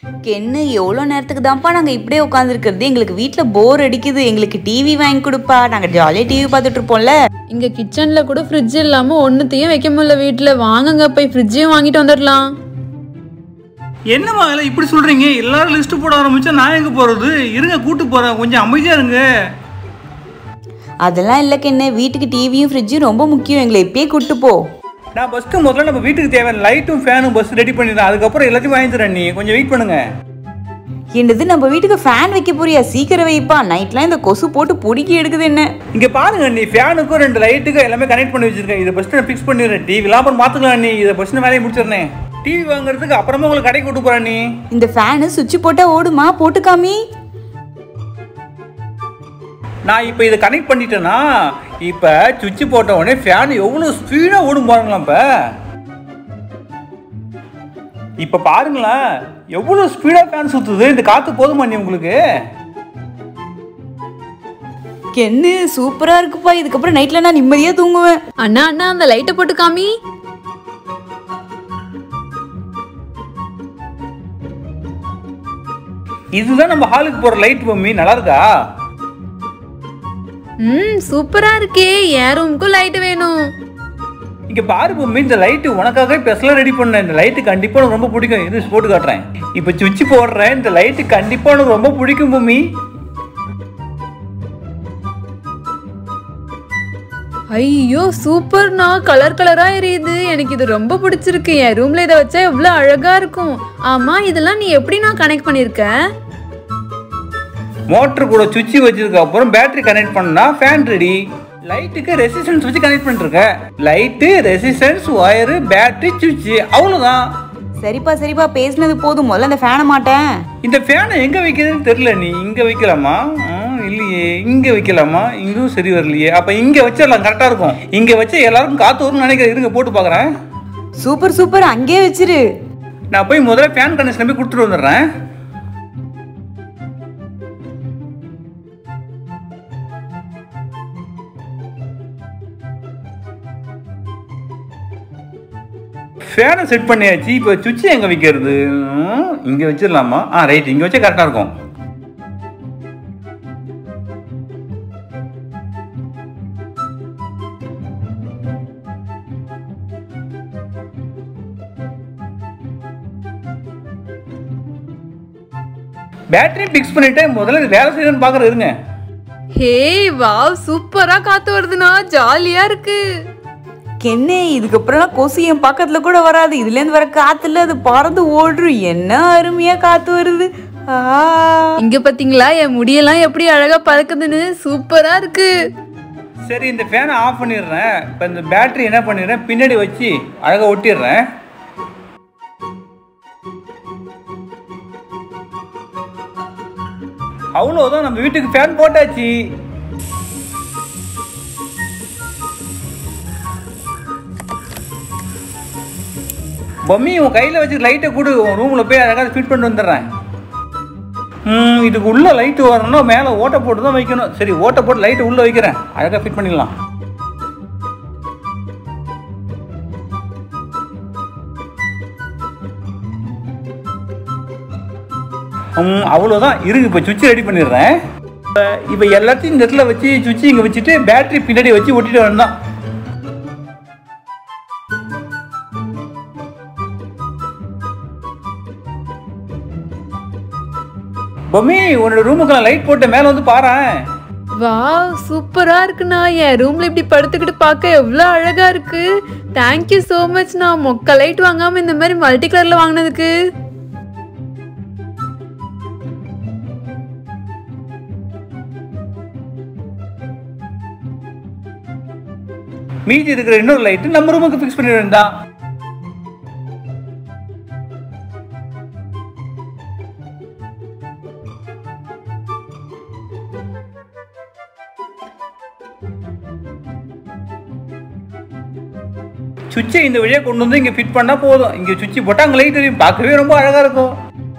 என்ன எவ்வளோ நேரத்துக்கு தான்ப்பா நாங்கள் இப்படியே உட்காந்துருக்கிறது எங்களுக்கு வீட்டில் போர் அடிக்குது எங்களுக்கு டிவி வாங்கி கொடுப்பா நாங்கள் ஜாலியாக டிவி பார்த்துட்டு இருப்போம்ல இங்க கிச்சன்ல கூட ஃப்ரிட்ஜ் இல்லாம ஒண்ணுத்தையும் வைக்க முடியல வீட்ல வாங்குங்க போய் ஃப்ரிட்ஜையும் வாங்கிட்டு வந்துடலாம் என்னம்மா இதெல்லாம் இப்படி சொல்றீங்க எல்லாரும் லிஸ்ட் போட ஆரம்பிச்சா நான் எங்க போறது இருங்க கூட்டு போறேன் கொஞ்சம் அமைதியா இருங்க அதெல்லாம் இல்லைக்கு என்ன வீட்டுக்கு டிவியும் ஃப்ரிட்ஜும் ரொம்ப முக்கியம் எங்களை இப்பயே கூட்டு போ நான் ஃபஸ்ட்டு முதல்ல நம்ம வீட்டுக்கு தேவையான லைட்டும் ஃபேனும் பஸ் ரெடி பண்ணிடுறேன் அதுக்கப்புறம் எல்லாத்தையும் வாங்கி தரேன் நீ கொஞ்சம் வெயிட் பண்ணுங்க என்னது நம்ம வீட்டுக்கு ஃபேன் வைக்க போறியா சீக்கிரம் வைப்பா நைட்லாம் இந்த கொசு போட்டு பிடிக்கி எடுக்குது என்ன இங்க பாருங்க நீ ஃபேனுக்கும் ரெண்டு லைட்டுக்கும் எல்லாமே கனெக்ட் பண்ணி வச்சிருக்கேன் இதை ஃபஸ்ட்டு நான் ஃபிக்ஸ் பண்ணிடுறேன் டிவிலாம் அப்புறம் பார்த்துக்கலாம் நீ இதை ஃபஸ்ட்டு வேலையை முடிச்சிடுறேன் டிவி வாங்குறதுக்கு அப்புறமா உங்களுக்கு கடைக்கு கூட்டு போறேன் நீ இந்த ஃபேனு சுவிட்ச் போட்டா ஓடுமா போட்டு காமி நான் இப்போ இதை கனெக்ட் பண்ணிட்டேன்னா இப்போ சுவிட்ச் போட்ட உடனே ஃபேன் எவ்வளோ ஸ்பீடாக ஓடும் பாருங்களாம் இப்போ இப்போ பாருங்களேன் எவ்வளோ ஸ்பீடாக ஃபேன் சுற்றுது இந்த காற்று போதுமா நீ உங்களுக்கு என்ன சூப்பரா இருக்குப்பா இதுக்கப்புறம் நைட்ல நான் நிம்மதியா தூங்குவேன் அண்ணா அண்ணா அந்த லைட்டை போட்டு காமி இதுதான் நம்ம ஹாலுக்கு போகிற லைட் மம்மி நல்லா இருக்கா ம் சூப்பரா இருக்கே என் ரூமுக்கும் லைட் வேணும் இங்க பாரு மம்மி இந்த லைட்டு உனக்காக ஸ்பெஷலாக ரெடி பண்ணேன் இந்த லைட்டு கண்டிப்பாக உனக்கு ரொம்ப பிடிக்கும் இது போட்டு காட்டுறேன் இப்போ சுவிட்ச் போடுறேன் இந்த லைட்டு கண்டிப்பாக உனக்கு ரொம்ப பிடிக்கும் மம்மி ஐயோ சூப்பர்ண்ணா கலர் கலரா எரியுது எனக்கு இது ரொம்ப பிடிச்சிருக்கு என் ரூம்ல இதை வச்சா எவ்வளவு அழகா இருக்கும் ஆமா இதெல்லாம் நீ எப்படி நான் கனெக்ட் பண்ணிருக்க மோட்டர் கூட சுவிட்ச் வச்சதுக்கு அப்புறம் பேட்டரி கனெக்ட் பண்ணா ஃபேன் ரெடி லைட்டுக்கு ரெசிஸ்டன்ஸ் வச்சு கனெக்ட் பண்ணிருக்கேன் லைட்டு ரெசிஸ்டன்ஸ் ஒயரு பேட்டரி சுவிட்ச் அவ்வளோதான் சரிப்பா சரிப்பா பேசினது போதும் முதல்ல அந்த ஃபேனை மாட்டேன் இந்த ஃபேனை எங்க வைக்கிறதுன்னு தெரியல நீ இங்க வைக்கலாமா ம், இல்லையே இங்க வைக்கலாமா இங்கும் சரி வரலையே அப்ப இங்க வச்சிடலாம் கரெக்டா இருக்கும் இங்க வச்சா எல்லாருக்கும் காத்து வரும்னு நினைக்கிறேன் இருங்க போட்டு பார்க்கறேன் சூப்பர் சூப்பர் அங்கேயே வச்சிரு நான் போய் முதல்ல ஃபேன் கனெக்ஷன் போய் கொடுத்துட்டு வந்துடுறேன் ஃபேனை செட் பண்ணியாச்சு இப்போ சுவிட்ச் எங்கே வைக்கிறது ம், இங்க வச்சிடலாமா ஆ ரைட் இங்கே வச்சா கரெக்டாக இருக்கும் பேட்டரி ஃபிக்ஸ் பண்ணிட்டேன் முதல்ல இது வேலை செய்யணும்னு பார்க்குறது இருங்க ஹே வாவ் சூப்பரா காத்து வருதுண்ணா ஜாலியா இருக்கு என்ன இதுக்கப்புறம் கொசு என் பக்கத்துல கூட வராது இதுல இருந்து வர காத்துல அது பறந்து ஓடுறோம் என்ன அருமையா காத்து வருது ஆ இங்க பாத்தீங்களா என் முடியெல்லாம் எப்படி அழகா பறக்குதுன்னு சூப்பரா இருக்கு சரி இந்த ஃபேனை ஆஃப் பண்ணிடுறேன் இப்போ இந்த பேட்டரி என்ன பண்ணிடுறேன் பின்னாடி வச்சு அழகாக ஒட்டிடுறேன் அவ்வளோதான் நம்ம வீட்டுக்கு ஃபேன் போட்டாச்சு பொம்மி உன் கையில் வச்சு லைட்டை கொடு உன் ரூமில் போய் அழகாக ஃபிட் பண்ணிட்டு வந்துடுறேன் ம் இதுக்கு உள்ள லைட்டு வரணும்னா மேலே ஓட்டை போட்டு தான் வைக்கணும் சரி ஓட்டை போட்டு லைட்டை உள்ளே வைக்கிறேன் அழகாக ஃபிட் பண்ணிடலாம் ம் அவ்வளோதான் இருக்கு இப்போ சுவிட்ச் ரெடி பண்ணிடுறேன் இப்போ இப்போ எல்லாத்தையும் இந்த இடத்துல வச்சு சுவிட்ச் இங்கே வச்சுட்டு பேட்டரி பின்னாடி வச்சு ஒட்டிட்டு வேண்டாம் பொம்மி உன்னோட ரூமுக்கு லைட் போட்டு மேலே வந்து பாரேன் வாவ் சூப்பரா இருக்குண்ணா என் ரூம்ல இப்படி படுத்துக்கிட்டு பார்க்க எவ்வளவு அழகா இருக்கு தேங்க்யூ so மச் நான் மொக்க லைட் வாங்காம இந்த மாதிரி மல்டி கலர்ல வாங்கினதுக்கு மீதி இருக்கிற இன்னொரு லைட்டு நம்ம ரூமுக்கு ஃபிக்ஸ் பண்ணிட வேண்டாம் சுவிட்சை இந்த வழியா கொண்டு வந்து இங்க ஃபிட் பண்ணா போதும் இங்க சுவிட்ச் போட்டா அங்க லைட் தெரியும் பார்க்கவே ரொம்ப அழகா இருக்கும்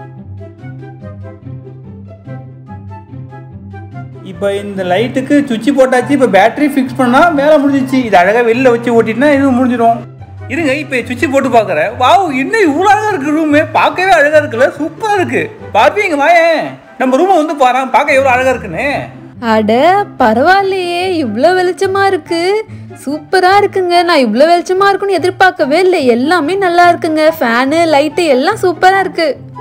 இப்போ இந்த லைட்டுக்கு சுவிட்ச் போட்டாச்சு இப்போ பேட்டரி ஃபிக்ஸ் பண்ணா வேலை முடிஞ்சிச்சு இது அழகாக வெளில வச்சு ஓட்டிட்டுனா இது முடிஞ்சிடும் இருங்க இப்போ சுவிட்ச் போட்டு பார்க்குறேன் வாவ் இன்னும் இவ்வளோ அழகா இருக்கு ரூமு பார்க்கவே அழகா இருக்குல்ல சூப்பரா இருக்கு பார்ப்பீங்க வாயேன் நம்ம ரூமை வந்து பாரு பார்க்க எவ்வளோ அழகா இருக்குன்னு அட பரவாயில்லையே இவ்வளோ வெளிச்சமா இருக்கு சூப்பரா இருக்குங்க நான் இவ்வளோ வெளிச்சமா இருக்குன்னு எதிர்பார்க்கவே இல்லை எல்லாமே நல்லா இருக்குங்க ஃபேனு லைட்டு எல்லாம் சூப்பரா இருக்கு